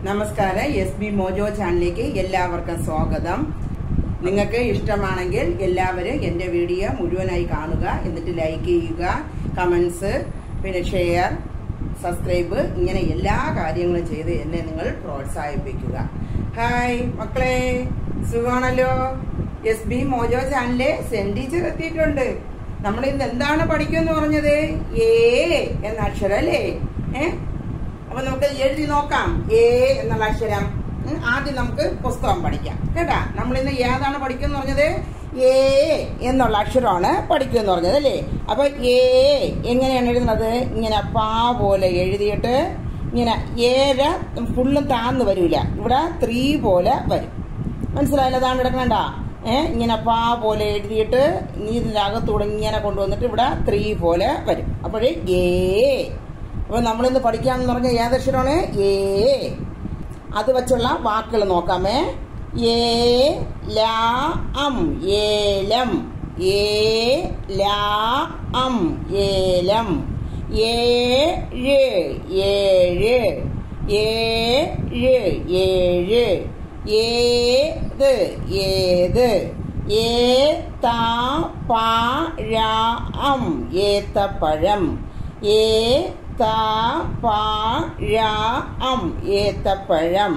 നമസ്കാരം S B mojo ചാനലിലേക്ക് എല്ലാവർക്കും സ്വാഗതം നിങ്ങൾക്ക് ഇഷ്ടമാണെങ്കിൽ എല്ലാവരും എൻ്റെ വീഡിയോ മുഴുവനായി കാണുക എന്നിട്ട് ലൈക്ക് ചെയ്യുക കമൻസ് പിന്നെ ഷെയർ സബ്സ്ക്രൈബ് ഇങ്ങനെ എല്ലാ കാര്യങ്ങളും ചെയ്ത് എന്നെ നിങ്ങൾ പ്രോത്സാഹിപ്പിക്കുക ഹായ് മക്കളെ സുഖമാണല്ലോ എസ് ബി മോജോ ചാനലിലെ സെൻഡ് ടീച്ചർ എത്തിയിട്ടുണ്ട് നമ്മൾ ഇന്ന് എന്താണ് പഠിക്കുമെന്ന് പറഞ്ഞത് ഏ എന്ന അക്ഷരം അല്ലേ ഏഹ് അപ്പൊ നമുക്ക് എഴുതി നോക്കാം എ എന്നുള്ള അക്ഷരം ഉം, ആദ്യം നമുക്ക് പുസ്തകം പഠിക്കാം കേട്ടാ നമ്മൾ ഇന്ന് ഏതാണ് പഠിക്കുമെന്ന് പറഞ്ഞത് എ എന്നുള്ള അക്ഷരമാണ് പഠിക്കുമെന്ന് പറഞ്ഞത് അല്ലേ അപ്പൊ എ എങ്ങനെയാണ് എഴുതുന്നത് ഇങ്ങനെ പാ പോലെ എഴുതിയിട്ട് ഇങ്ങനെ ഏര ഫുള്ളും താന്ന് വരൂല ഇവിടെ ത്രീ പോലെ വരും മനസ്സിലായല്ലോ അതാണ് കിടക്കണ്ട ഏഹ് ഇങ്ങനെ പാ പോലെ എഴുതിയിട്ട് ഇതിന്റെ അകത്തൂടെ ഇങ്ങനെ കൊണ്ടുവന്നിട്ട് ഇവിടെ ത്രീ പോലെ വരും അപ്പോഴേ ഏ അപ്പൊ നമ്മളിന്ന് പഠിക്കാന്ന് പറഞ്ഞ ഏതക്ഷരമാണ് ഏ അത് വെച്ചുള്ള വാക്കുകൾ നോക്കാമേ ഏ ലാ അം ഏലം ഏ ലാ അം ഏലം ഏഴ് ഏഴ് ഏഴ് ഏഴ് ഏത് ഏത് ഏത്താ പാഴം ഏത്തപ്പഴം ഏത്താ പാഴം ഏത്തപ്പഴം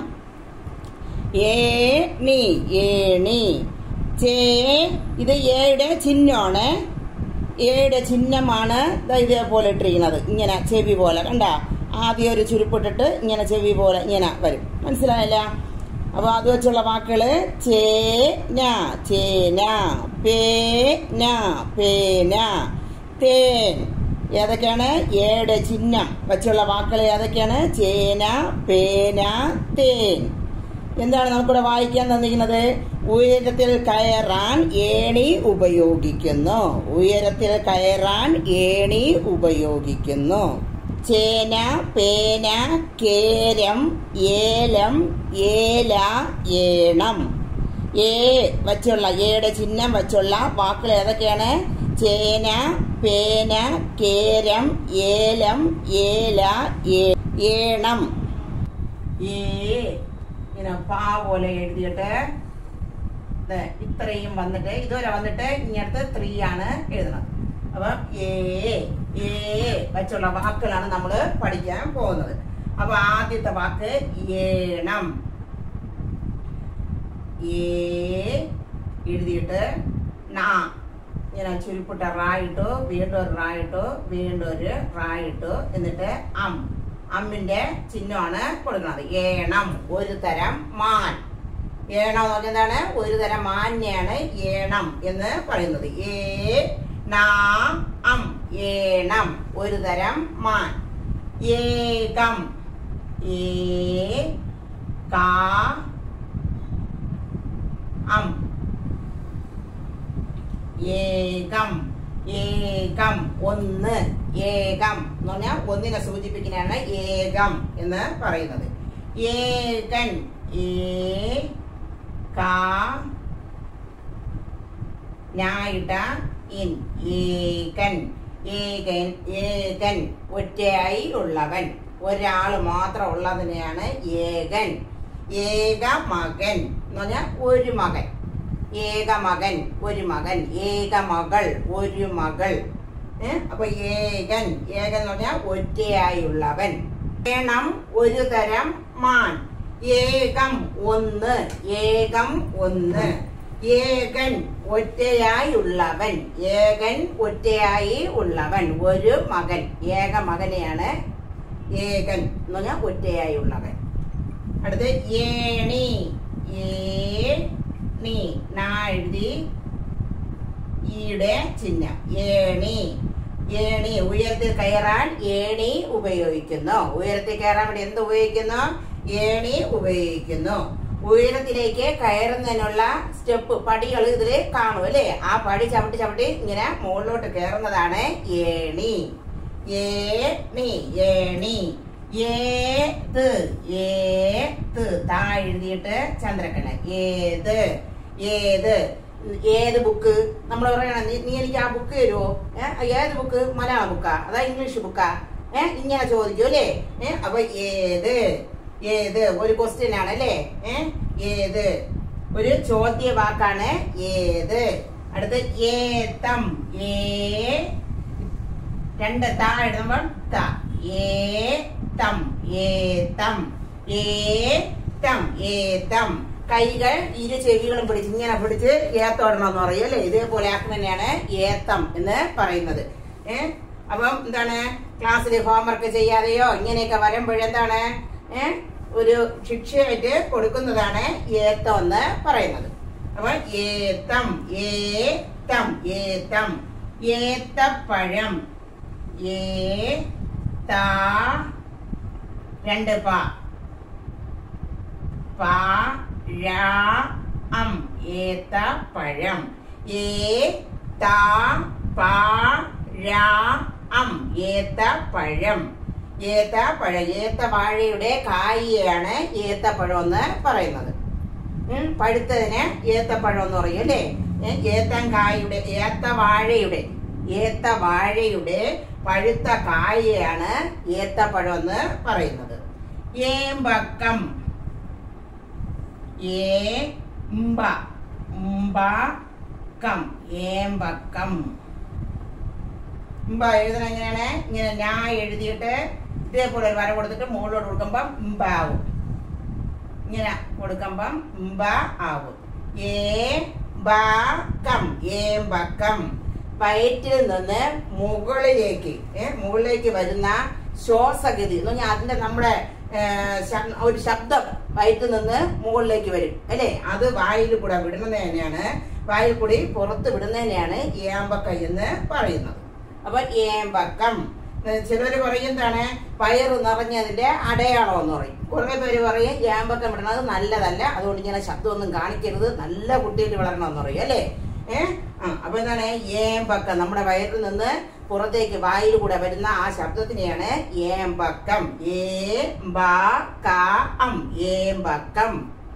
ഏണി ഏണി ചേ ഇത് ഏയുടെ ചിഹ്നമാണ് ഏയുടെ ചിഹ്നമാണ് ദാ ഇതേപോലെ ഇട്ടിരിക്കുന്നത് ഇങ്ങനെ ചെവി പോലെ കണ്ട ആദ്യം ഒരു ചുരുപ്പിട്ടിട്ട് ഇങ്ങനെ ചെവി പോലെ ഇങ്ങനെ വരും മനസ്സിലായല്ല അപ്പൊ അത് വെച്ചുള്ള വാക്കുകള് ചേന ചേന പേന പേന തേൻ ഏതൊക്കെയാണ് ഏയുടെ ചിഹ്നം വെച്ചുള്ള വാക്കുകൾ ഏതൊക്കെയാണ് ചേന പേന തേൻ എന്താണ് നമുക്കിവിടെ വായിക്കാൻ തന്നിരിക്കുന്നത് ഉയരത്തിൽ കയറാൻ ഏണി ഉപയോഗിക്കുന്നു ഉയരത്തിൽ കയറാൻ ഏണി ഉപയോഗിക്കുന്നു ചേന പേന കേരം ഏലം ഏല ഏണം ഏ വച്ചുള്ള ഏയുടെ ചിഹ്നം വച്ചുള്ള വാക്കുകൾ ഏതൊക്കെയാണ് ചേന പേന കേരം ഏലം ഏല ഏ- ഏണം ഏ ഇങ്ങനെ പാ പോലെ എഴുതിയിട്ട് ദേ ഇത്രയും വന്നിട്ട് ഇതുവരെ വന്നിട്ട് ഇങ്ങനത്തെ ത്രീ ആണ് എഴുതണം അപ്പൊ ഏ ഏ വെച്ചുള്ള വാക്കുകളാണ് നമ്മൾ പഠിക്കാൻ പോകുന്നത് അപ്പൊ ആദ്യത്തെ വാക്ക് ഏണം ഏ എഴുതിയിട്ട് നാ ഇങ്ങനെ ചുരുപ്പിട്ട റായിട്ടു വീണ്ടും ഒരു റായിട്ടു വീണ്ടും ഒരു റായിട്ടു എന്നിട്ട് അം അമ്മിന്റെ ചിഹ്നമാണ് കൊടുക്കുന്നത് ഏണം ഒരു തരം മാൻ ഏണം എന്ന് പറഞ്ഞാൽ എന്താണ് ഒരു തരം മാന്യാണ് ഏണം എന്ന് പറയുന്നത് ഏ നാ അം ഏണം ഒരു തരം മാൻ ഏകം ഏ കാ അം ഏകം ഏകം ഒന്ന് ഏകം എന്ന് പറഞ്ഞാൽ ഒന്നിനെ സൂചിപ്പിക്കുന്നതാണ് ഏകം എന്ന് പറയുന്നത് ഏകൻ ഏ കാ ഞായിട്ട ഇൻ ഏകൻ ഏകൻ ഏകൻ ഒറ്റയായി ഉള്ളവൻ ഒരാൾ മാത്രം ഉള്ളതിനെയാണ് ഏകൻ ഏക മകൻ എന്ന് പറഞ്ഞാൽ ഒരു മകൻ ഏക മകൻ ഒരു മകൻ ഏക മകൾ ഒരു മകൾ ഏ? അപ്പൊ ഏകൻ ഏകൻ എന്ന് പറഞ്ഞാൽ ഒറ്റയായുള്ളവൻ ഏണം ഒരു തരം മാൻ ഏകം ഒന്ന് ഏകം ഒന്ന് ഏകൻ ഒറ്റയായുള്ളവൻ ഏകൻ ഒറ്റയായി ഉള്ളവൻ ഒരു മകൻ ഏക മകനെയാണ് ഏകൻ എന്ന് പറഞ്ഞാൽ ഒറ്റയായുള്ളവൻ അടുത്ത് ഏണി ഏണി നാ എഴുതി ഈയുടെ ചിഹ്നം ഏണി ഏണി ഉയരത്തിൽ കയറാൻ ഏണി ഉപയോഗിക്കുന്നു ഉയരത്തിൽ കയറാൻ വേണ്ടി എന്ത് ഉപയോഗിക്കുന്നു ഏണി ഉപയോഗിക്കുന്നു ഉയരത്തിലേക്ക് കയറുന്നതിനുള്ള സ്റ്റെപ്പ് പടികൾ ഇതിൽ കാണും അല്ലേ ആ പടി ചവിട്ടി ചവിട്ടി ഇങ്ങനെ മുകളിലോട്ട് കയറുന്നതാണ് ഏണി ഏണി ഏണി ഏത് ഏത് താ എഴുതിയിട്ട് ചന്ദ്രക്കണ്ണ ഏത് ഏത് ഏത് ബുക്ക് നമ്മൾ പറയണം നീ നീ എനിക്ക് ആ ബുക്ക് തരുമോ ഏഹ് ഏത് ബുക്ക് മലയാള ബുക്കാ അതാ ഇംഗ്ലീഷ് ബുക്കാ ഏഹ് ഇങ്ങനെ ചോദിക്കും അല്ലേ ഏഹ് അപ്പൊ ഏത് ഏത് ഒരു ക്വസ്റ്റ്യൻ ആണ് അല്ലേ ഏ ഏത് ഒരു ചോദ്യ വാക്കാണ് ഏത് അടുത്ത് ഏത്തം ഏ രണ്ട് താ എഴുതുമ്പോൾ ത ഏത്തം ഏത്തം ഏത്തം ഏത്തം കൈകൾ ഇരു ചെവികളും പിടിച്ച് ഇങ്ങനെ പിടിച്ച് ഏത്തോടണം എന്ന് പറയും അല്ലേ ഇതേപോലെ ആക്കും തന്നെയാണ് ഏത്തം എന്ന് പറയുന്നത് ഏ അപ്പം എന്താണ് ക്ലാസ്സിൽ ഹോംവർക്ക് ചെയ്യാതെയോ ഇങ്ങനെയൊക്കെ വരുമ്പോഴെന്താണ് ഏ ഒരു ശിക്ഷയായിട്ട് കൊടുക്കുന്നതാണ് ഏത്തം എന്ന് പറയുന്നത് അപ്പൊ ഏത്തം ഏത്തം ഏത്തം ഏത്തപ്പഴം ഏ താ രണ്ട് പ പ ഴ അം ഏത്തപ്പഴം ഏ താ പ ഴ അം ഏത്തപ്പഴം ഏത്തപ്പഴം ഏത്തവാഴയുടെ കായിയാണ് ഏത്തപ്പഴം എന്ന് പറയുന്നത് ഉം, പഴുത്തതിന് ഏത്തപ്പഴം എന്ന് പറയും അല്ലേ ഏ, ഏത്തങ്കായുടെ ഏത്തവാഴയുടെ ഏത്തവാഴയുടെ പഴുത്ത കായയാണ് ഏത്തപ്പഴം എന്ന് പറയുന്നത് ഏമ്പക്കം ഏമ്പ ഉമ്പ കം ഏമ്പക്കം ഇമ്പ എഴുതണം എങ്ങനെയാണ് ഇങ്ങനെ ഞാൻ എഴുതിയിട്ട് ഇതേപോലെ ഒരു വര കൊടുത്തിട്ട് മുകളിലോട്ട് കൊടുക്കുമ്പം ഇമ്പാവും ഇങ്ങനെ കൊടുക്കുമ്പം ഇമ്പ ആവും ഏ ബക്കം ഏമ്പക്കം വയറ്റിൽ നിന്ന് മുകളിലേക്ക് ഏ മുകളിലേക്ക് വരുന്ന ശ്വാസഗതി എന്ന് പറഞ്ഞാൽ അതിന്റെ നമ്മുടെ ഏ, ശ- ഒരു ശബ്ദം വയറ്റിൽ നിന്ന് മുകളിലേക്ക് വരും അല്ലേ അത് വായിൽ കൂടെ വിടുന്നത് തന്നെയാണ് വായിൽ കൂടി പുറത്ത് വിടുന്നതിനെയാണ് ഏമ്പക്കം എന്ന് പറയുന്നത് അപ്പൊ ഏമ്പക്കം ചിലവര് പറയും എന്താണ് പയറ് നിറഞ്ഞതിന്റെ അടയാളം എന്ന് പറയും കുറെ പേര് പറയും ഏമ്പക്കം ഇടുന്നത് നല്ലതല്ല അതുകൊണ്ട് ഇങ്ങനെ ശബ്ദമൊന്നും കാണിക്കരുത് നല്ല കുട്ടിയിൽ വളരണം എന്ന് പറയും അല്ലേ ഏഹ് ആ അപ്പൊ എന്താണ് ഏമ്പക്കം നമ്മുടെ വയറിൽ നിന്ന് പുറത്തേക്ക് വായിൽ കൂടെ വരുന്ന ആ ശബ്ദത്തിനെയാണ് ഏമ്പക്കം ഏ ബ ക അം ഏമ്പക്കം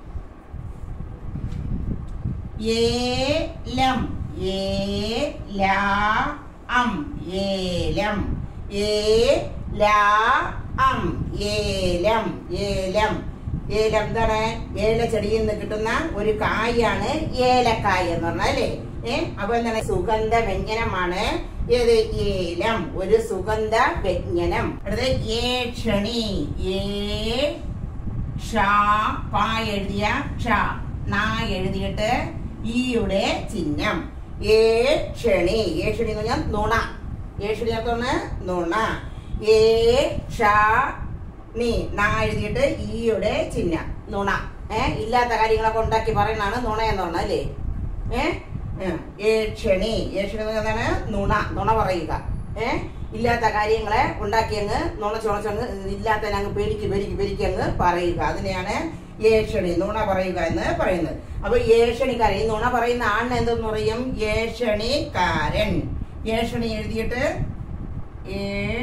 ഏലം ഏല അം ഏലം ഏല അം ഏലം ഏലം ഏലം എന്താണ് ഏലച്ചെടിയിൽ നിന്ന് കിട്ടുന്ന ഒരു കായാണ് ഏലക്കായ എന്ന് പറഞ്ഞാൽ അല്ലേ ഏ അപ്പൊ എന്താണ് സുഗന്ധ വ്യഞ്ജനമാണ് ഏത് ഏലം ഒരു സുഗന്ധ വ്യഞ്ജനം അടുത്തത് ഏക്ഷണി ഏ ഷ പ എഴുതിയ ക്ഷ നാ എഴുതിയിട്ട് ഈയുടെ ചിഹ്നം ഏ ക്ഷണി ഏ ക്ഷണി എന്ന് പറഞ്ഞാൽ നുണ ഏ ക്ഷണി അർത്ഥമാണ് നുണ ഏ ഷ നീ നാ എഴുതിയിട്ട് ഈയുടെ ചിഹ്നം നുണ ഏ ഇല്ലാത്ത കാര്യങ്ങളൊക്കെ ഉണ്ടാക്കി പറയുന്നതാണ് നുണ എന്ന് പറഞ്ഞത് അല്ലേ ഏ ഏക്ഷണി ഏക്ഷണി എന്ന് പറഞ്ഞാൽ എന്താണ് നുണ നുണ പറയുക ഏ ഇല്ലാത്ത കാര്യങ്ങളെ ഉണ്ടാക്കി അങ്ങ് നുണ ചുണച്ചങ്ങ് ഇല്ലാത്തതിനെ അങ്ങ് പെരുക്കി പെരുക്കി പെരുക്കി അങ്ങ് പറയുക അതിനെയാണ് ഏഷണി നുണ പറയുക എന്ന് പറയുന്നത് അപ്പൊ ഏഷണിക്കാരൻ ഈ നുണ പറയുന്ന ആണിന് എന്തെന്ന് പറയും ഏഷണിക്കാരൻ ഏഷണി എഴുതിയിട്ട് ഏ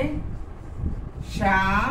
ഷ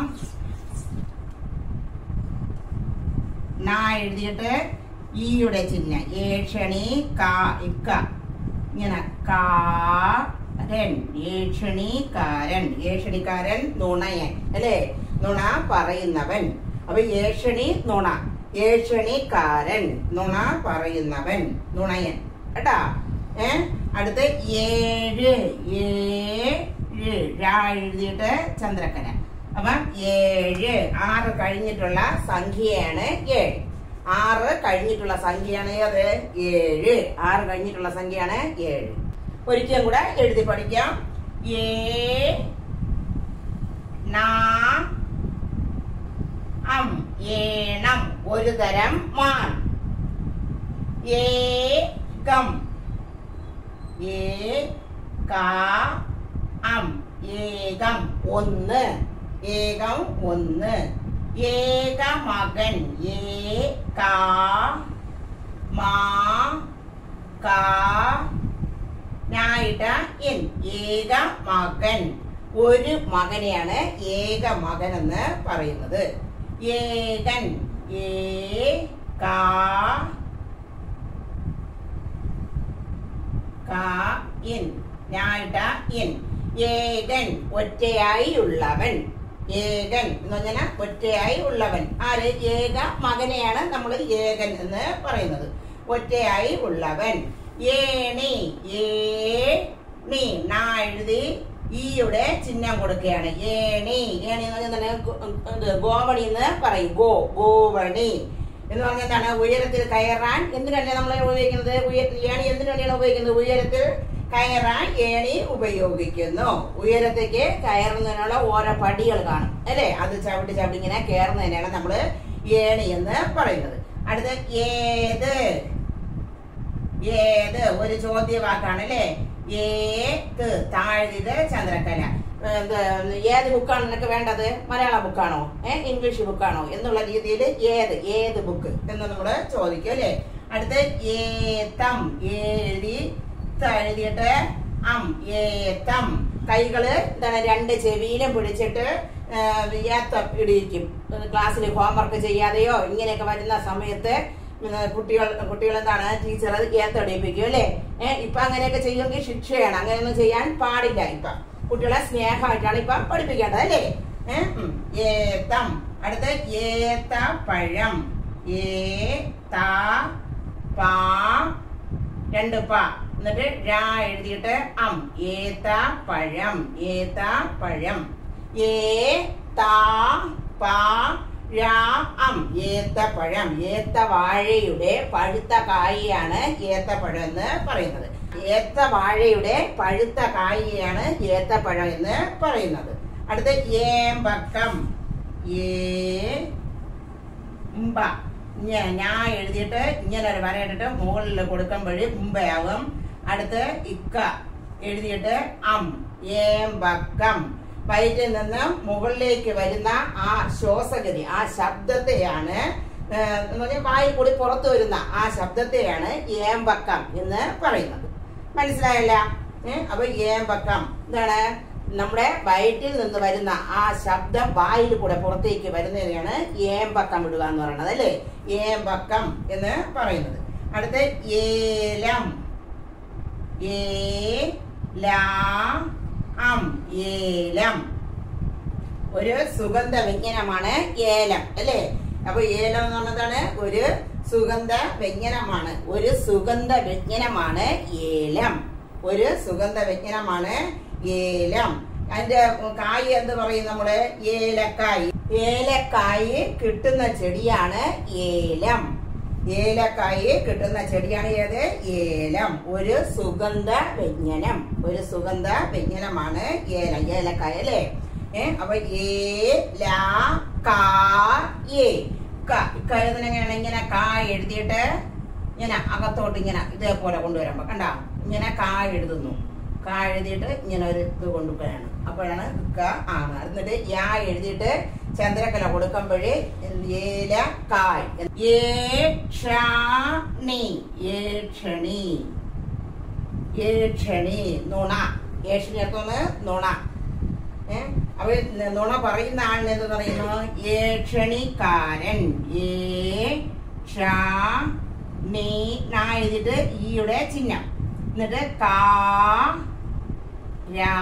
നാ എഴുതിയിട്ട് ഈയുടെ ചിഹ്നം ഏഷണി കാ ഇക്ക ഇങ്ങനെ കാരൻ ഏഷണിക്കാരൻ ഏഷണിക്കാരൻ നുണയൻ അല്ലേ നുണ പറയുന്നവൻ അപ്പൊ ഏഷണി നുണ ഏഷണിക്കാരൻ നുണ പറയുന്നവൻ നുണയൻ കേട്ടാ ഏ അടുത്ത് ഏഴ് ഏഴ് ഴ എഴുതിയിട്ട് ചന്ദ്രക്കന അപ്പം ഏഴ് ആറ് കഴിഞ്ഞിട്ടുള്ള സംഖ്യയാണ് ഏഴ് ആറ് കഴിഞ്ഞിട്ടുള്ള സംഖ്യയാണ് ഏത് ഏഴ് ആറ് കഴിഞ്ഞിട്ടുള്ള സംഖ്യയാണ് ഏഴ് ഒരിക്കലും കൂടെ എഴുതി പഠിക്കാം ഏ നാ അം ഏണം ഒരു തരം മാൻ ഏകം ഏ കാ അം ഏകം ഒന്ന് ഏകം ഒന്ന് ഏക മകൻ ഏ കാ മാ കാ ഞായിട്ട എൻ ഏക മകൻ ഒരു മകനെയാണ് ഏക മകൻ എന്ന് പറയുന്നത് ഏകൻ ഏ കാ കാ എൻ ഞായിട്ട എൻ ഏകൻ ഒറ്റയായി ഉള്ളവൻ ഏകൻ എന്ന് പറഞ്ഞാൽ ഒറ്റയായി ഉള്ളവൻ ആര് ഏക മകനെയാണ് നമ്മൾ ഏകൻ എന്ന് പറയുന്നത് ഒറ്റയായി ഉള്ളവൻ ഏണി ഏണി നാ എഴുതി ഈയുടെ ചിഹ്നം കൊടുക്കുകയാണ് ഏണി ഏണി എന്ന് പറഞ്ഞാൽ എന്താണ്? ഗോ- ഇത് ഗോവണി എന്ന് പറയും ഗോ ഗോവണി എന്ന് പറഞ്ഞാൽ എന്താണ് ഉയരത്തിൽ കയറാൻ എന്തിനല്ലേ നമ്മൾ ഉപയോഗിക്കുന്നത് ഉയ- ഏണി എന്തിനു വേണ്ടിയാണ് ഉപയോഗിക്കുന്നത് ഉയരത്തിൽ കയറാൻ ഏണി ഉപയോഗിക്കുന്നു ഉയരത്തേക്ക് കയറുന്നതിനുള്ള ഓരോ പടികൾ കാണും അല്ലേ അത് ചവിട്ടി ചവിട്ടി ഇങ്ങനെ കയറുന്നതിനാണ് നമ്മള് ഏണി എന്ന് പറയുന്നത് അടുത്ത ഏത് ഏത് ഒരു ചോദ്യവാക്കാണ് അല്ലേ ഏത് താഴ്തിത് ചന്ദ്രക്കല എന്ത് ഏത് ബുക്കാണ് നിനക്ക് വേണ്ടത് മലയാള ബുക്കാണോ ഏഹ് ഇംഗ്ലീഷ് ബുക്കാണോ എന്നുള്ള രീതിയിൽ ഏത് ഏത് ബുക്ക് എന്ന് നമ്മൾ ചോദിക്കും അല്ലേ അടുത്ത് ഏത്തം എഴുതി എഴുതിയിട്ട് അം ഏത്തം കൈകള് എന്താണ് രണ്ട് ചെവിയിലും പിടിച്ചിട്ട് ആ, ഏത്തം ഇടിയിക്കും ക്ലാസ്സിൽ ഹോംവർക്ക് ചെയ്യാതെയോ ഇങ്ങനെയൊക്കെ വരുന്ന സമയത്ത് ഉം, കുട്ടികൾ കുട്ടികൾ എന്താണ് ടീച്ചർ അത് ഏത്തടിപ്പിക്കും അല്ലേ ഏഹ് ഇപ്പൊ അങ്ങനെയൊക്കെ ചെയ്യുമെങ്കിൽ ശിക്ഷയാണ് അങ്ങനെയൊന്നും ചെയ്യാൻ പാടില്ല ഇപ്പൊ കുട്ടികളെ സ്നേഹമായിട്ടാണ് ഇപ്പൊ പഠിപ്പിക്കേണ്ടത് അല്ലേ ഏഹ് ഉം. ഏത്തം അടുത്ത് ഏത്ത പഴം ഏ താ പാ രണ്ട് പ എന്നിട്ട് രാ എഴുതിയിട്ട് അം ഏത്ത പഴം ഏത്ത പഴം ഏ താ പാ രാ അം ഏത്തപ്പഴം ഏത്തവാഴയുടെ പഴുത്ത കായിയാണ് ഏത്തപ്പഴം എന്ന് പറയുന്നത് ഏത്തവാഴയുടെ പഴുത്ത കായിയാണ് ഏത്തപ്പഴം എന്ന് പറയുന്നത് അടുത്ത ഏമ്പക്കം ഏ ഉമ്പ ഇങ്ങനെ ഞാൻ എഴുതിയിട്ട് ഇങ്ങനെ ഒരു വര ഇട്ടിട്ട് മുകളിൽ കൊടുക്കുമ്പോൾ ഉമ്പയാവും അടുത്ത് ഇക്ക എഴുതിയിട്ട് അം ഏമ്പക്കം വയറ്റിൽ നിന്ന് മുകളിലേക്ക് വരുന്ന ആ ശ്വാസഗതി ആ ശബ്ദത്തെയാണ് ഏ, എന്ന് പറഞ്ഞാൽ വായിൽ കൂടി പുറത്തു വരുന്ന ആ ശബ്ദത്തെയാണ് ഏമ്പക്കം എന്ന് പറയുന്നത് മനസ്സിലായല്ല ഏഹ് അപ്പൊ ഏമ്പക്കം എന്താണ് നമ്മുടെ വയറ്റിൽ നിന്ന് വരുന്ന ആ ശബ്ദം വായിൽ കൂടെ പുറത്തേക്ക് വരുന്നതിനെയാണ് ഏമ്പക്കം ഇടുക എന്ന് പറയുന്നത് അല്ലേ ഏമ്പക്കം എന്ന് പറയുന്നത് അടുത്ത ഏലം ഏ ലാ അം ഏലം ഒരു സുഗന്ധ വ്യഞ്ജനമാണ് ഏലം അല്ലേ അപ്പൊ ഏലം എന്ന് പറഞ്ഞതാണ് ഒരു സുഗന്ധ വ്യഞ്ജനമാണ് ഒരു സുഗന്ധ വ്യഞ്ജനമാണ് ഏലം ഒരു സുഗന്ധ വ്യഞ്ജനമാണ് ഏലം അതിന്റെ കായ് എന്ത് പറയും നമ്മള് ഏലക്കായ് ഏലക്കായ് കിട്ടുന്ന ചെടിയാണ് ഏലം ഏലക്കായ് കിട്ടുന്ന ചെടിയാണ് ഏത് ഏലം ഒരു സുഗന്ധ വ്യഞ്ജനം ഒരു സുഗന്ധ വ്യഞ്ജനമാണ് ഏലം ഏലക്കായ അല്ലേ ഏ അപ്പൊ ഏ ലാ കാ ഏ ക ഇക്ക എഴുതണെങ്ങനെയാണ് ഇങ്ങനെ കാ എഴുതിയിട്ട് ഇങ്ങനെ അകത്തോട്ട് ഇങ്ങനെ ഇതേപോലെ കൊണ്ടുവരാൻ കണ്ട ഇങ്ങനെ കാ എഴുതുന്നു കാ എഴുതിയിട്ട് ഇങ്ങനെ ഒരു ഇത് കൊണ്ടുപോയാണ് അപ്പോഴാണ് ഇക്ക ആണ് എന്നിട്ട് യാ എഴുതിയിട്ട് ചന്ദ്രക്കല കൊടുക്കുമ്പോഴേ ഏല കായ് ഏക്ഷണി ഏക്ഷണി ഏക്ഷണി നുണ ഏക്ഷണി അർത്ഥമാണ് നുണ ഏ അപ്പൊ ന- നുണ പറയുന്ന ആളിനെ എന്ത് പറയുന്നു ഏക്ഷണിക്കാരൻ ഏ ക്ഷ നീ നാ എഴുതിയിട്ട് ഈയുടെ ചിഹ്നം എന്നിട്ട് കാ രാ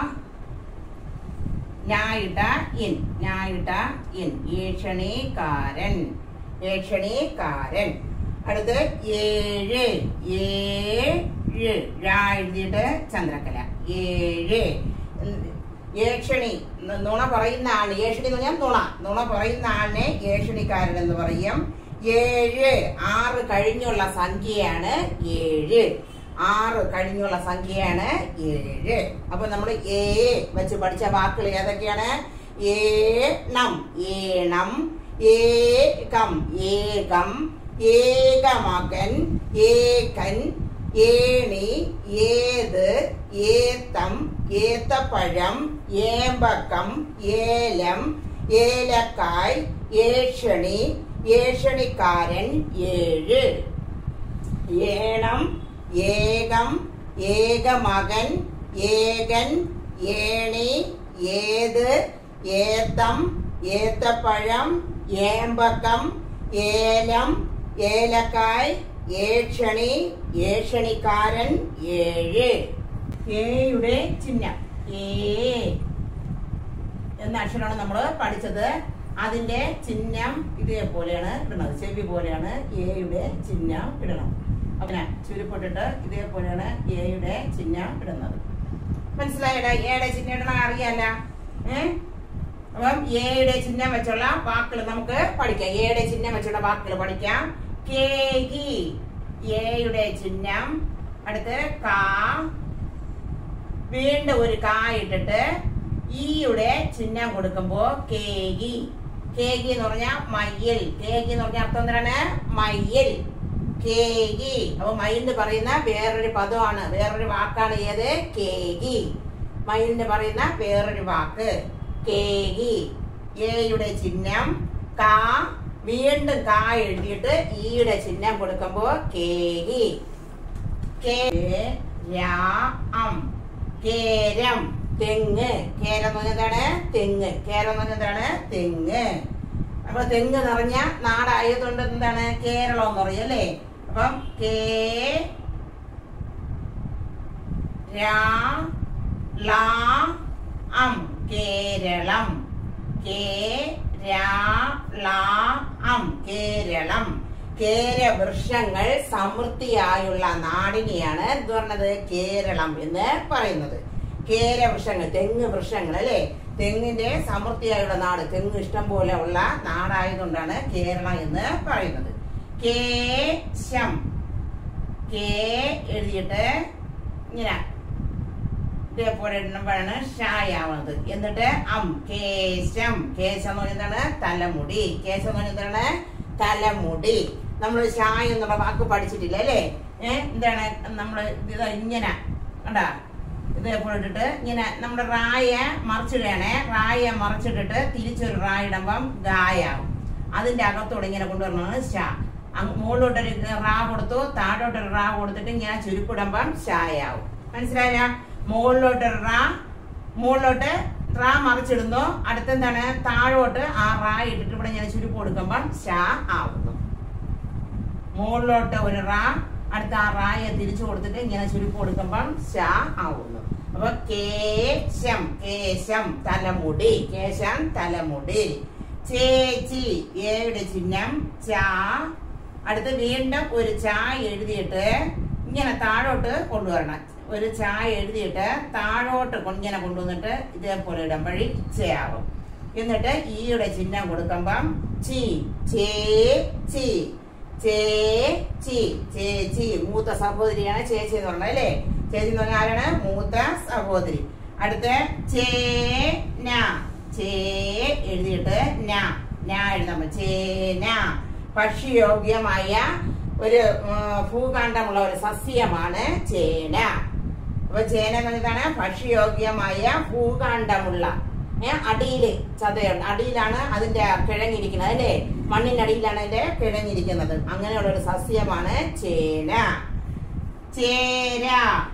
ഞായിട്ട ഇൻ ഞായിട്ട ഇൻ ഏക്ഷണിക്കാരൻ ഏക്ഷണിക്കാരൻ അടുത്ത് ഏഴ് ഏഴ് രാ എഴുതിയിട്ട് ചന്ദ്രക്കല ഏഴ് ഉം, ഏക്ഷണി ന- നുണ പറയുന്ന ആള് ഏഷണി എന്ന് പറഞ്ഞാൽ നുണ നുണ പറയുന്ന ആളിനെ ഏഷണിക്കാരൻ എന്ന് പറയും ഏഴ് ആറ് കഴിഞ്ഞുള്ള സംഖ്യയാണ് ഏഴ് ആറ് കഴിഞ്ഞുള്ള സംഖ്യയാണ് ഏഴ് അപ്പൊ നമ്മൾ ഏ വെച്ച് പഠിച്ച വാക്കുകൾ ഏതൊക്കെയാണ് ഏണം ഏണം ഏകം ഏകം ഏകമകൻ ഏകൻ ഏണി ഏത് ഏത്തം ഏത്തപ്പഴം ഏമ്പക്കം ഏലം ഏലക്കായ് ഏഷണി ഏഷണിക്കാരൻ ഏഴ് ഏണം ഏകം ഏകമകൻ ഏകൻ ഏണി ഏത് ഏത്തം ഏത്തപ്പഴം ഏമ്പക്കം ഏലം ഏലക്കായ് ഏക്ഷണി ഏഷണിക്കാരൻ ഏഴ് ഏയുടെ ചിഹ്നം ഏ എന്ന അക്ഷരമാണ് നമ്മൾ പഠിച്ചത് അതിന്റെ ചിഹ്നം ഇതേപോലെയാണ് ഇടുന്നത് ചെവി പോലെയാണ് എയുടെ ചിഹ്നം ഇടണം അങ്ങനെ ചുരുപ്പിട്ടിട്ട് ഇതേപോലെയാണ് എയുടെ ചിഹ്നം ഇടുന്നത് മനസ്സിലായടാ എയുടെ ചിഹ്നം ഇടണം അറിയാല്ല ഏ അപ്പം എയുടെ ചിഹ്നം വെച്ചുള്ള വാക്കുകൾ നമുക്ക് പഠിക്കാം എയുടെ ചിഹ്നം വെച്ചുള്ള വാക്കുകൾ പഠിക്കാം കേകി എയുടെ ചിഹ്നം അടുത്ത് കാ വീണ്ടും ഒരു കാ ഇട്ടിട്ട് ഈയുടെ ചിഹ്നം കൊടുക്കുമ്പോ കേകി കേകി എന്ന് പറഞ്ഞാൽ മയ്യൽ കേകി എന്ന് പറഞ്ഞ അർത്ഥം എന്താണ് മയ്യൽ കേകി അപ്പൊ മയിലിന് പറയുന്ന വേറൊരു പദമാണ് വേറൊരു വാക്കാണ് ഏത് കേകി മയിലിന് പറയുന്ന വേറൊരു വാക്ക് കേകി എയുടെ ചിഹ്നം കാ വീണ്ടും കാ എഴുതിയിട്ട് ഈയുടെ ചിഹ്നം കൊടുക്കുമ്പോ കേകി കേരം കേരം തെങ്ങ് കേരം എന്ന് പറഞ്ഞതാണ് തെങ്ങ് കേരം എന്ന് പറഞ്ഞതാണ് തെങ്ങ് അപ്പൊ തെങ്ങ് നിറഞ്ഞ നാടായതുകൊണ്ട് എന്താണ് കേരളം എന്ന് പറയും അല്ലേ അപ്പം കേ രാ ലാ അം കേരളം കേ രാ ലാ അം കേരളം കേരവൃക്ഷങ്ങൾ സമൃദ്ധിയായുള്ള നാടിനെയാണ് എന്ത് പറഞ്ഞത് കേരളം എന്ന് പറയുന്നത് കേരവൃക്ഷങ്ങൾ തെങ്ങ് വൃക്ഷങ്ങൾ അല്ലെ തെങ്ങിന്റെ സമൃദ്ധിയായുള്ള നാട് തെങ്ങ് ഇഷ്ടം പോലെ ഉള്ള നാടായതുകൊണ്ടാണ് കേരളം എന്ന് പറയുന്നത് കേശം കേ എഴുതിയിട്ട് ഇങ്ങനെ ഇതേപോലെ ഇടുമ്പോഴാണ് ഷായാവുന്നത് എന്നിട്ട് അം കേശം കേശം എന്ന് പറയുന്നതാണ് തലമുടി കേശം എന്ന് പറയുന്നതാണ് തലമുടി നമ്മൾ ഷായ എന്നുള്ള വാക്ക് പഠിച്ചിട്ടില്ല അല്ലേ ഏഹ് എന്താണ് നമ്മൾ ഇത് ഇങ്ങനെ കണ്ടാ ഇതേപോലെ ഇട്ടിട്ട് ഇങ്ങനെ നമ്മുടെ റായ മറിച്ചിടുകയാണേ റായ മറിച്ചിട്ടിട്ട് തിരിച്ചൊരു റാ ഇടുമ്പം ഗായാവും അതിന്റെ അകത്തോടെ ഇങ്ങനെ കൊണ്ടുവരണമാണ് ഷാ അങ്ങ് മുകളിലോട്ടൊരു റാ കൊടുത്തു താഴോട്ടൊരു റാ കൊടുത്തിട്ട് ഇങ്ങനെ ചുരുക്കിടുമ്പം ഷായാവും മനസ്സിലായ മുകളിലോട്ടൊരു റാ മുകളിലോട്ട് റാ മറിച്ചിടുന്നു അടുത്തെന്താണ് താഴോട്ട് ആ റാ ഇട്ടിട്ട് ഇവിടെ ഇങ്ങനെ ചുരുക്ക് കൊടുക്കുമ്പം ഷാ ആവുന്നു മുകളിലോട്ട് ഒരു റാ അടുത്ത ആ റായെ തിരിച്ചു കൊടുത്തിട്ട് ഇങ്ങനെ ചുരുക്ക് കൊടുക്കുമ്പം ഷാ ആവുന്നു അപ്പൊ കേശം കേശം തലമുടി കേശം തലമുടി ചേച്ചി ഏയുടെ ചിഹ്നം ചാ അടുത്ത് വീണ്ടും ഒരു ചാ എഴുതിയിട്ട് ഇങ്ങനെ താഴോട്ട് കൊണ്ടുവരണം ഒരു ചായ എഴുതിയിട്ട് താഴോട്ട് കൊ- ഇങ്ങനെ കൊണ്ടുവന്നിട്ട് ഇതേപോലെ ഇടുമ്പഴി ഇച്ചയാവും എന്നിട്ട് ഈയുടെ ചിഹ്നം കൊടുക്കുമ്പം ചി ചേ ചി ചേച്ചി ചേച്ചി മൂത്ത സഹോദരിയാണ് ചേച്ചി എന്ന് പറഞ്ഞത് അല്ലേ ചേച്ചി എന്ന് പറഞ്ഞാൽ ആരാണ് മൂത്ത സഹോദരി അടുത്ത ചേന ചേ എഴുതിയിട്ട് ന ന എഴുതാം ചേന ഭക്ഷ്യയോഗ്യമായ ഒരു ഉം, ഭൂഖണ്ഡമുള്ള ഒരു സസ്യമാണ് ചേന അപ്പൊ ചേന എന്ന് പറഞ്ഞതാണ് ഭക്ഷ്യയോഗ്യമായ ഭൂഖണ്ഡമുള്ള ഏ അടിയില് ചതയുണ്ട് അടിയിലാണ് അതിന്റെ കിഴങ്ങിരിക്കുന്നത് അല്ലേ മണ്ണിനടിയിലാണ് അതിന്റെ കിഴങ്ങിരിക്കുന്നത് അങ്ങനെയുള്ള ഒരു സസ്യമാണ് ചേന ചേര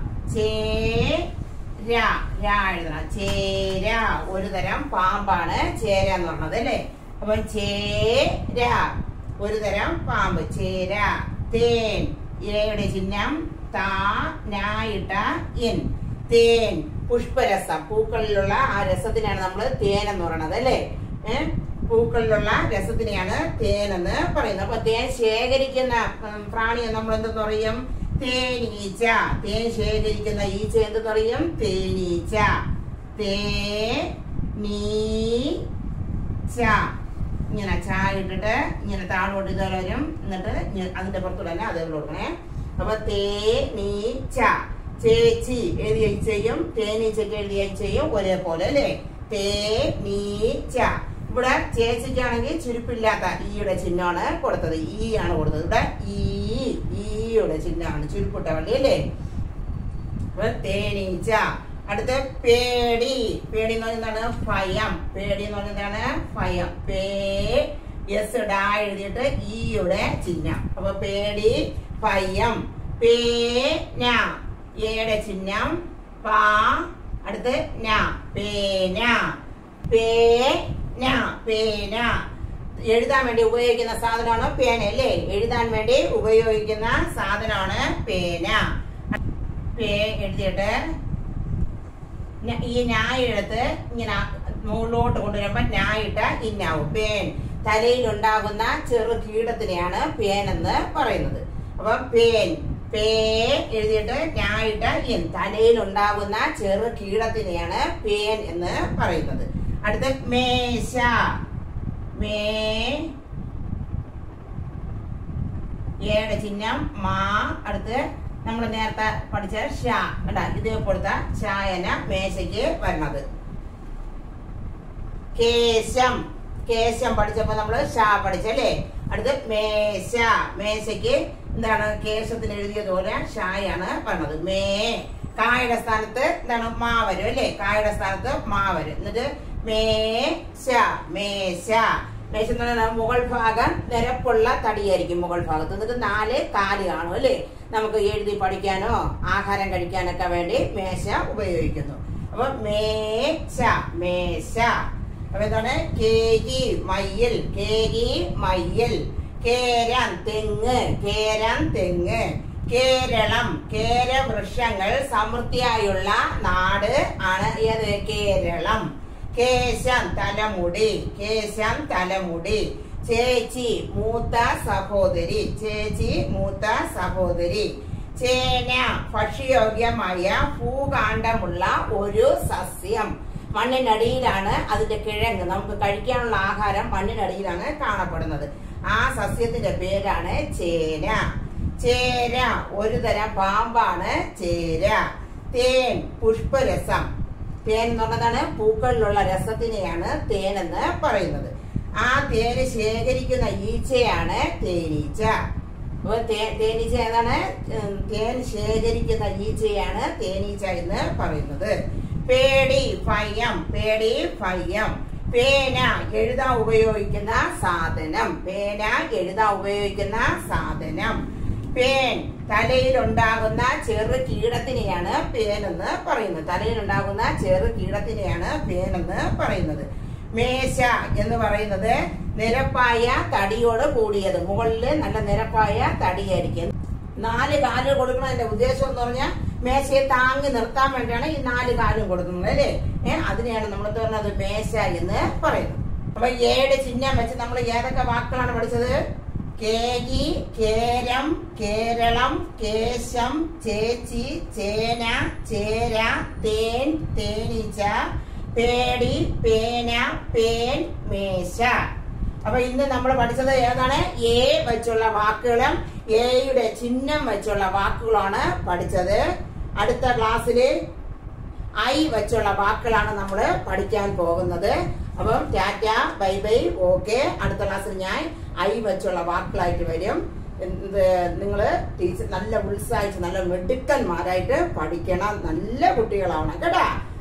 ചേര രാ എഴുതണം ചേര ഒരു തരം പാമ്പാണ് ചേര എന്ന് പറഞ്ഞത് അല്ലേ അപ്പൊ ചേര ഒരു തരം പാമ്പ് ചേര തേൻ ഇരയുടെ ചിഹ്നം താ നായിട്ട എൻ തേൻ പുഷ്പരസം പൂക്കളിലുള്ള ആ രസത്തിനാണ് നമ്മൾ തേൻ എന്ന് പറയുന്നത് അല്ലേ ഏഹ് പൂക്കളിലുള്ള രസത്തിനെയാണ് തേൻ എന്ന് പറയുന്നത് അപ്പൊ തേൻ ശേഖരിക്കുന്ന ഉം, പ്രാണിയെ നമ്മൾ എന്തെന്ന് പറയും തേനീച്ച തേൻ ശേഖരിക്കുന്ന ഈച്ച എന്തെന്ന് പറയും തേനീച്ച തേ നീ ച ഇങ്ങനെ ചാ ഇട്ടിട്ട് ഇങ്ങനെ താഴോട്ട് ഇതുപോലെ വരും എന്നിട്ട് ഇങ്ങനെ അതിന്റെ പുറത്തൂടെ തന്നെ അതേപോലെ കൊടുക്കണേ അപ്പൊ തേ നീ ച ചേച്ചി എഴുതിയ ചെയ്യും തേനീച്ചയ്ക്ക് എഴുതിയ ചെയ്യും ഒരേപോലെ അല്ലേ തേ നീ ച ഇവിടെ ചേച്ചിക്കാണെങ്കിൽ ചുരുപ്പില്ലാത്ത ഈയുടെ ചിഹ്നമാണ് കൊടുത്തത് ഈ ആണ് കൊടുത്തത് ഇവിടെ ഈ ഈയുടെ ചിഹ്നമാണ് ചുരുപ്പിട്ട വള്ളി അല്ലേ അപ്പൊ തേനീച്ച അടുത്ത പേടി പേടി എന്ന് പറയുന്നതാണ് ഭയം പേടി എന്ന് പറയുന്നതാണ് ഭയം പേ എസ് ഡാ എഴുതിയിട്ട് ഈയുടെ ചിഹ്നം അപ്പൊ പേടി ഭയം പേന ഏയുടെ ചിഹ്നം പാ അടുത്ത് ന പേന പേന പേന എഴുതാൻ വേണ്ടി ഉപയോഗിക്കുന്ന സാധനമാണ് പേന അല്ലേ എഴുതാൻ വേണ്ടി ഉപയോഗിക്കുന്ന സാധനമാണ് പേന പേ എഴുതിയിട്ട് ഞ- ഈ ഞായെടുത്ത് ഇങ്ങനെ മുകളിലോട്ട് കൊണ്ടുവരുമ്പോ ഞായിട്ട ഇന്നാവും പേൻ തലയിലുണ്ടാകുന്ന ചെറു കീടത്തിനെയാണ് പേൻ എന്ന് പറയുന്നത് അപ്പൊ പേൻ പേ എഴുതിയിട്ട് ഞായിട്ട ഇൻ തലയിലുണ്ടാകുന്ന ചെറു കീടത്തിനെയാണ് പേൻ എന്ന് പറയുന്നത് അടുത്ത മേശ മേ ഏയുടെ ചിഹ്നം മാ അടുത്ത് നമ്മൾ നേരത്തെ പഠിച്ച ഷ കണ്ട ഇതേപോലത്തെ ചായന മേശയ്ക്ക് വരണത് കേശം കേശം പഠിച്ചപ്പോ നമ്മള് ഷ പഠിച്ചല്ലേ അടുത്ത് മേശ മേശയ്ക്ക് എന്താണ് കേശത്തിന് എഴുതിയതുപോലെ ഷായാണ് പറഞ്ഞത് മേ കായുടെ സ്ഥാനത്ത് എന്താണ് മാ വരും അല്ലേ കായുടെ സ്ഥാനത്ത് മാ വരും എന്നിട്ട് മേശ മേശ മേശ എന്ന് പറഞ്ഞാൽ മുകൾ ഭാഗം നിരപ്പുള്ള തടിയായിരിക്കും മുകൾ ഭാഗത്ത് എന്നിട്ട് നാല് കാല് കാണും അല്ലേ നമുക്ക് എഴുതി പഠിക്കാനോ ആഹാരം കഴിക്കാനൊക്കെ വേണ്ടി മേശ ഉപയോഗിക്കുന്നു അപ്പൊ മേശ മേശ അപ്പൊ എന്താണ് കേകി മയ്യൽ കേകി മയ്യൽ കേരൻ തെങ്ങ് കേരൻ തെങ്ങ് കേരളം കേരവൃക്ഷങ്ങൾ സമൃദ്ധിയായുള്ള നാട് ആണ് ഏത് കേരളം കേശം തലമുടി കേശം തലമുടി ചേച്ചി മൂത്ത സഹോദരി ചേച്ചി മൂത്ത സഹോദരി ചേന ഭക്ഷ്യയോഗ്യമായ ഭൂകാണ്ഡമുള്ള ഒരു സസ്യം മണ്ണിനടിയിലാണ് അതിന്റെ കിഴങ്ങ് നമുക്ക് കഴിക്കാനുള്ള ആഹാരം മണ്ണിനടിയിലാണ് കാണപ്പെടുന്നത് ആ സസ്യത്തിന്റെ പേരാണ് ചേന ചേര ഒരു തരം പാമ്പാണ് ചേര തേൻ പുഷ്പരസം തേൻ എന്ന് പറഞ്ഞതാണ് പൂക്കളിലുള്ള രസത്തിനെയാണ് തേൻ എന്ന് പറയുന്നത് ആ തേന് ശേഖരിക്കുന്ന ഈച്ചയാണ് തേനീച്ച അപ്പൊ തേ- തേനീച്ച ഏതാണ് ഉം, തേൻ ശേഖരിക്കുന്ന ഈച്ചയാണ് തേനീച്ച എന്ന് പറയുന്നത് പേടി ഭയം പേടി ഭയം പേന എഴുതാൻ ഉപയോഗിക്കുന്ന സാധനം പേന എഴുതാൻ ഉപയോഗിക്കുന്ന സാധനം പേൻ തലയിലുണ്ടാകുന്ന ചെറു കീടത്തിനെയാണ് പേൻ എന്ന് പറയുന്നത് തലയിലുണ്ടാകുന്ന ചെറു കീടത്തിനെയാണ് പേൻ എന്ന് പറയുന്നത് മേശ എന്ന് പറയുന്നത് നിരപ്പായ തടിയോട് കൂടിയത് മുകളില് നല്ല നിരപ്പായ തടിയായിരിക്കും നാല് കാല് കൊടുക്കണതിന്റെ ഉദ്ദേശം എന്ന് പറഞ്ഞാൽ മേശയെ താങ്ങി നിർത്താൻ വേണ്ടിയാണ് ഈ നാല് കാലും കൊടുക്കുന്നത് അല്ലേ ഏഹ് അതിനെയാണ് നമ്മൾ പറഞ്ഞത് മേശ എന്ന് പറയുന്നത് അപ്പൊ ഏഴ് ചിഹ്നം വെച്ച് നമ്മൾ ഏതൊക്കെ വാക്കുകളാണ് പഠിച്ചത് കേകി കേരം കേരളം കേശം ചേച്ചി ചേന ചേര തേൻ തേനീച്ച പേടി പേന പേൻ മേശ അപ്പൊ ഇന്ന് നമ്മൾ പഠിച്ചത് ഏതാണ് എ വെച്ചുള്ള വാക്കുകളും എയുടെ ചിഹ്നം വെച്ചുള്ള വാക്കുകളാണ് പഠിച്ചത് അടുത്ത ക്ലാസ്സിൽ ഐ വെച്ചുള്ള വാക്കുകളാണ് നമ്മൾ പഠിക്കാൻ പോകുന്നത് അപ്പം ടാറ്റ ബൈ ബൈ ഓക്കെ അടുത്ത ക്ലാസ്സിൽ ഞാൻ ഐ വെച്ചുള്ള വാക്കുകളായിട്ട് വരും ഇത് നിങ്ങള് ടീച്ചർ നല്ല ഉത്സാഹിച്ച് നല്ല മിടുക്കന്മാരായിട്ട് പഠിക്കണം നല്ല കുട്ടികളാവണം കേട്ടാ